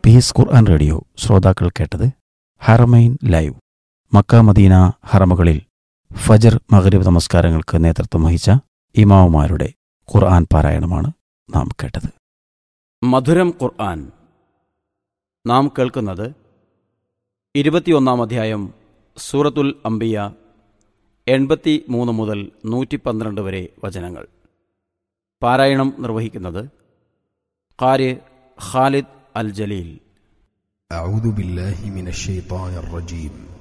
piece ഖുർആൻ radio ശ്രോതാക്കൾ കേട്ടത് ഹറമൈൻ ലൈവ് മക്ക മദീന ഹറമുകളിൽ ഫജർ മഗ്രിബ് നമസ്കാരങ്ങൾക്ക് നേതൃത്വം വഹിച്ച ഇമാവുമാരുടെ ഖുർആൻ പാരായണമാണ് നാം കേട്ടത് മധുരം ഖുർആൻ നാം കേൾക്കുന്നത് ഇരുപത്തിയൊന്നാം അധ്യായം സൂറത്തുൽ അംബിയ എൺപത്തി മൂന്ന് മുതൽ നൂറ്റി പന്ത്രണ്ട് വരെ വചനങ്ങൾ പാരായണം നിർവഹിക്കുന്നത് ഖാരി ഖാലിദ് അൽ ജലീൽ أعوذ بالله من الشيطان الرجيم